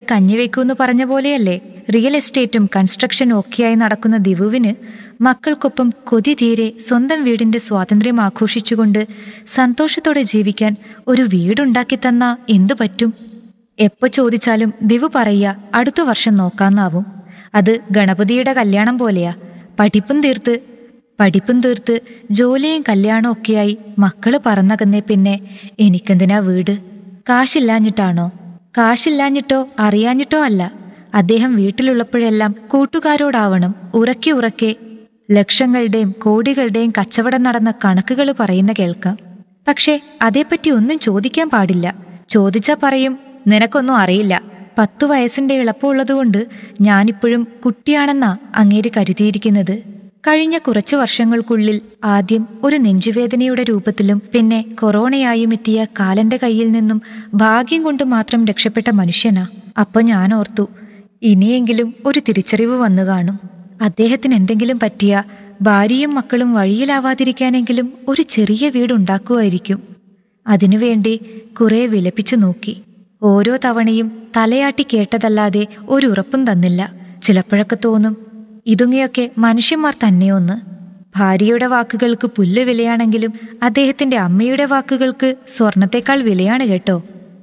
കഞ്ഞിവെക്കൂന്ന് പറഞ്ഞ പോലെയല്ലേ റിയൽ എസ്റ്റേറ്റും കൺസ്ട്രക്ഷനും ഒക്കെയായി നടക്കുന്ന ദിവുവിന് മക്കൾക്കൊപ്പം കൊതി തീരെ സ്വന്തം വീടിന്റെ സ്വാതന്ത്ര്യം ആഘോഷിച്ചുകൊണ്ട് സന്തോഷത്തോടെ ജീവിക്കാൻ ഒരു വീടുണ്ടാക്കി തന്നാ എന്തു പറ്റും എപ്പോ ചോദിച്ചാലും ദിവു പറയ അടുത്ത വർഷം നോക്കാന്നാവും അത് ഗണപതിയുടെ കല്യാണം പോലെയാ പഠിപ്പും തീർത്ത് പഠിപ്പും തീർത്ത് ജോലിയും കല്യാണവും ഒക്കെയായി മക്കള് പറന്നകന്നേ പിന്നെ എനിക്കെന്തിനാ വീട് കാശില്ലാഞ്ഞിട്ടാണോ കാശില്ലാഞ്ഞിട്ടോ അറിയാഞ്ഞിട്ടോ അല്ല അദ്ദേഹം വീട്ടിലുള്ളപ്പോഴെല്ലാം കൂട്ടുകാരോടാവണം ഉറക്കെ ഉറക്കെ ലക്ഷങ്ങളുടെയും കോടികളുടെയും കച്ചവടം നടന്ന കണക്കുകൾ പറയുന്ന കേൾക്കാം പക്ഷേ അതേപ്പറ്റി ഒന്നും ചോദിക്കാൻ പാടില്ല ചോദിച്ചാ പറയും നിനക്കൊന്നും അറിയില്ല പത്തു വയസ്സിന്റെ എളുപ്പമുള്ളതുകൊണ്ട് ഞാനിപ്പോഴും കുട്ടിയാണെന്നാ അങ്ങേര് കരുതിയിരിക്കുന്നത് കഴിഞ്ഞ കുറച്ചു വർഷങ്ങൾക്കുള്ളിൽ ആദ്യം ഒരു നെഞ്ചുവേദനയുടെ രൂപത്തിലും പിന്നെ കൊറോണയായും എത്തിയ കാലന്റെ കയ്യിൽ നിന്നും ഭാഗ്യം കൊണ്ട് മാത്രം രക്ഷപ്പെട്ട മനുഷ്യനാ അപ്പൊ ഞാൻ ഓർത്തു ഇനിയെങ്കിലും ഒരു തിരിച്ചറിവ് വന്നു കാണും അദ്ദേഹത്തിന് എന്തെങ്കിലും പറ്റിയ ഭാര്യയും മക്കളും വഴിയിലാവാതിരിക്കാനെങ്കിലും ഒരു ചെറിയ വീടുണ്ടാക്കുമായിരിക്കും അതിനുവേണ്ടി കുറെ വിലപിച്ചു നോക്കി ഓരോ തവണയും തലയാട്ടി കേട്ടതല്ലാതെ ഒരു ഉറപ്പും തന്നില്ല ചിലപ്പോഴൊക്കെ തോന്നും ഇതുങ്ങയൊക്കെ മനുഷ്യന്മാർ തന്നെയൊന്ന് ഭാര്യയുടെ വാക്കുകൾക്ക് പുല്ല് വിലയാണെങ്കിലും അദ്ദേഹത്തിന്റെ അമ്മയുടെ വാക്കുകൾക്ക് സ്വർണത്തെക്കാൾ വിലയാണ് കേട്ടോ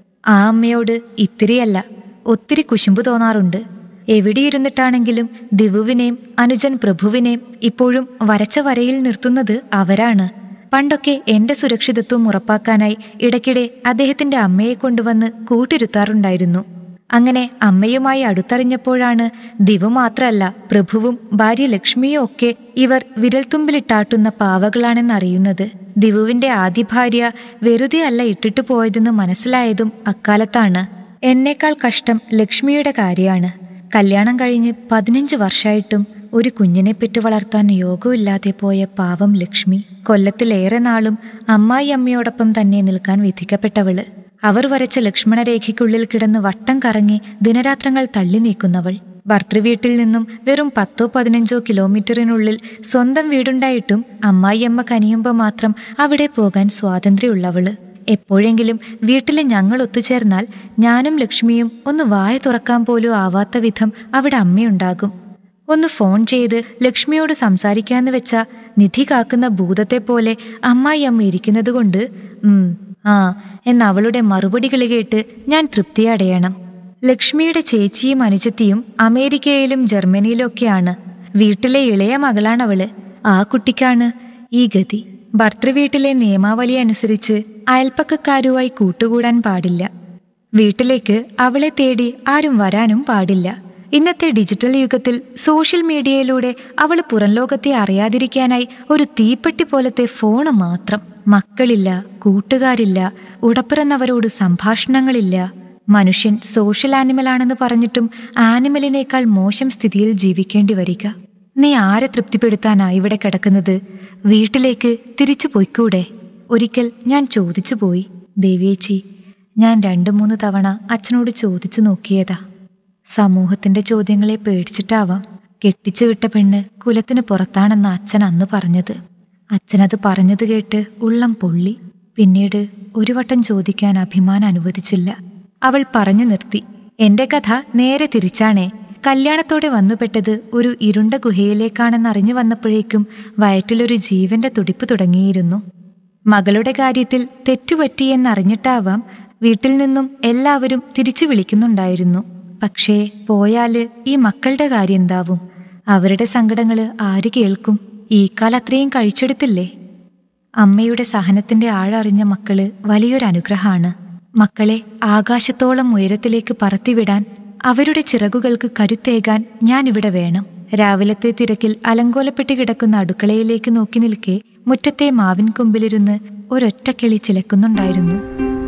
ആ അമ്മയോട് ഇത്തിരിയല്ല ഒത്തിരി കുശുമ്പ് തോന്നാറുണ്ട് എവിടെയിരുന്നിട്ടാണെങ്കിലും ദിവുവിനെയും അനുജൻ പ്രഭുവിനെയും ഇപ്പോഴും വരച്ച വരയിൽ നിർത്തുന്നത് അവരാണ് പണ്ടൊക്കെ എന്റെ സുരക്ഷിതത്വം ഉറപ്പാക്കാനായി ഇടയ്ക്കിടെ അദ്ദേഹത്തിന്റെ അമ്മയെ കൊണ്ടുവന്ന് കൂട്ടിരുത്താറുണ്ടായിരുന്നു അങ്ങനെ അമ്മയുമായി അടുത്തറിഞ്ഞപ്പോഴാണ് ദിവു മാത്രല്ല പ്രഭുവും ഭാര്യ ലക്ഷ്മിയും ഒക്കെ ഇവർ വിരൽത്തുമ്പിലിട്ടാട്ടുന്ന പാവകളാണെന്നറിയുന്നത് ദിവുവിന്റെ ആദ്യ ഭാര്യ വെറുതെ അല്ല ഇട്ടിട്ടു പോയതെന്ന് മനസ്സിലായതും അക്കാലത്താണ് എന്നേക്കാൾ കഷ്ടം ലക്ഷ്മിയുടെ കാര്യമാണ് കല്യാണം കഴിഞ്ഞ് പതിനഞ്ച് വർഷമായിട്ടും ഒരു കുഞ്ഞിനെ പെറ്റു വളർത്താൻ യോഗമില്ലാതെ പോയ പാവം ലക്ഷ്മി കൊല്ലത്തിലേറെ നാളും അമ്മായി അമ്മയോടൊപ്പം തന്നെ നിൽക്കാൻ വിധിക്കപ്പെട്ടവള് അവർ വരച്ച ലക്ഷ്മണരേഖയ്ക്കുള്ളിൽ കിടന്ന് വട്ടം കറങ്ങി ദിനരാത്രങ്ങൾ തള്ളി നീക്കുന്നവൾ ഭർത്തൃവീട്ടിൽ നിന്നും വെറും പത്തോ പതിനഞ്ചോ കിലോമീറ്ററിനുള്ളിൽ സ്വന്തം വീടുണ്ടായിട്ടും അമ്മായിയമ്മ കനിയുമ്പോൾ മാത്രം അവിടെ പോകാൻ സ്വാതന്ത്ര്യമുള്ളവള് എപ്പോഴെങ്കിലും വീട്ടിലെ ഞങ്ങൾ ഒത്തുചേർന്നാൽ ഞാനും ലക്ഷ്മിയും ഒന്ന് വായ തുറക്കാൻ പോലും ആവാത്ത വിധം അവിടെ അമ്മയുണ്ടാകും ഒന്ന് ഫോൺ ചെയ്ത് ലക്ഷ്മിയോട് സംസാരിക്കാന്ന് വെച്ച നിധി കാക്കുന്ന ഭൂതത്തെ പോലെ അമ്മായി അമ്മ ഇരിക്കുന്നത് കൊണ്ട് ഉം ആ എന്ന അവളുടെ മറുപടികൾ കേട്ട് ഞാൻ തൃപ്തി അടയണം ലക്ഷ്മിയുടെ ചേച്ചിയും അനുജത്തിയും അമേരിക്കയിലും ജർമ്മനിയിലും ഒക്കെയാണ് വീട്ടിലെ ഇളയ മകളാണവള് ആ കുട്ടിക്കാണ് ഈ ഗതി ഭർത്തൃവീട്ടിലെ നിയമാവലി അനുസരിച്ച് അയൽപ്പക്കക്കാരുമായി കൂട്ടുകൂടാൻ പാടില്ല വീട്ടിലേക്ക് അവളെ തേടി ആരും വരാനും പാടില്ല ഇന്നത്തെ ഡിജിറ്റൽ യുഗത്തിൽ സോഷ്യൽ മീഡിയയിലൂടെ അവൾ പുറം ലോകത്തെ അറിയാതിരിക്കാനായി ഒരു തീപ്പെട്ടി പോലത്തെ ഫോണ് മാത്രം മക്കളില്ല കൂട്ടുകാരില്ല ഉടപ്പിറന്നവരോട് സംഭാഷണങ്ങളില്ല മനുഷ്യൻ സോഷ്യൽ ആനിമലാണെന്ന് പറഞ്ഞിട്ടും ആനിമലിനേക്കാൾ മോശം സ്ഥിതിയിൽ ജീവിക്കേണ്ടി വരിക നീ ആരെ തൃപ്തിപ്പെടുത്താനാ ഇവിടെ കിടക്കുന്നത് വീട്ടിലേക്ക് തിരിച്ചു പോയിക്കൂടെ ഒരിക്കൽ ഞാൻ ചോദിച്ചു പോയി ദേവിയേച്ചി ഞാൻ രണ്ടു മൂന്ന് തവണ അച്ഛനോട് ചോദിച്ചു നോക്കിയതാ സമൂഹത്തിന്റെ ചോദ്യങ്ങളെ പേടിച്ചിട്ടാവാം കെട്ടിച്ചു വിട്ട പെണ്ണ് കുലത്തിന് പുറത്താണെന്ന് അച്ഛൻ അന്ന് പറഞ്ഞത് അച്ഛനത് പറഞ്ഞത് കേട്ട് ഉള്ളം പൊള്ളി പിന്നീട് ഒരു വട്ടം ചോദിക്കാൻ അഭിമാനം അനുവദിച്ചില്ല അവൾ പറഞ്ഞു നിർത്തി എന്റെ കഥ നേരെ തിരിച്ചാണേ കല്യാണത്തോടെ വന്നുപെട്ടത് ഒരു ഇരുണ്ട ഗുഹയിലേക്കാണെന്നറിഞ്ഞു വന്നപ്പോഴേക്കും വയറ്റിലൊരു ജീവന്റെ തുടിപ്പ് തുടങ്ങിയിരുന്നു മകളുടെ കാര്യത്തിൽ തെറ്റുപറ്റിയെന്നറിഞ്ഞിട്ടാവാം വീട്ടിൽ നിന്നും എല്ലാവരും തിരിച്ചു വിളിക്കുന്നുണ്ടായിരുന്നു പക്ഷേ പോയാല് ഈ മക്കളുടെ കാര്യം എന്താവും അവരുടെ സങ്കടങ്ങള് ആര് കേൾക്കും ഈ കാലത്രയും കഴിച്ചെടുത്തില്ലേ അമ്മയുടെ സഹനത്തിന്റെ ആഴറിഞ്ഞ മക്കള് വലിയൊരു അനുഗ്രഹമാണ് മക്കളെ ആകാശത്തോളം ഉയരത്തിലേക്ക് പറത്തിവിടാൻ അവരുടെ ചിറകുകൾക്ക് കരുത്തേകാൻ ഞാനിവിടെ വേണം രാവിലത്തെ തിരക്കിൽ അലങ്കോലപ്പെട്ട് കിടക്കുന്ന അടുക്കളയിലേക്ക് നോക്കി നിൽക്കെ മുറ്റത്തെ മാവിൻ കൊമ്പിലിരുന്ന് ഒരൊറ്റക്കിളി ചിലക്കുന്നുണ്ടായിരുന്നു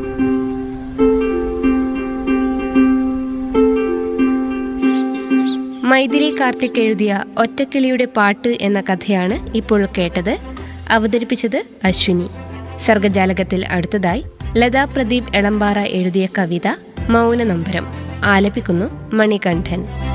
മൈഥിലി കാർത്തിക് എഴുതിയ ഒറ്റക്കിളിയുടെ പാട്ട് എന്ന കഥയാണ് ഇപ്പോൾ കേട്ടത് അവതരിപ്പിച്ചത് അശ്വിനി സർഗജാലകത്തിൽ അടുത്തതായി ലതാ പ്രദീപ് എളമ്പാറ എഴുതിയ കവിത മൗനനൊമ്പരം ആലപിക്കുന്നു മണികണ്ഠൻ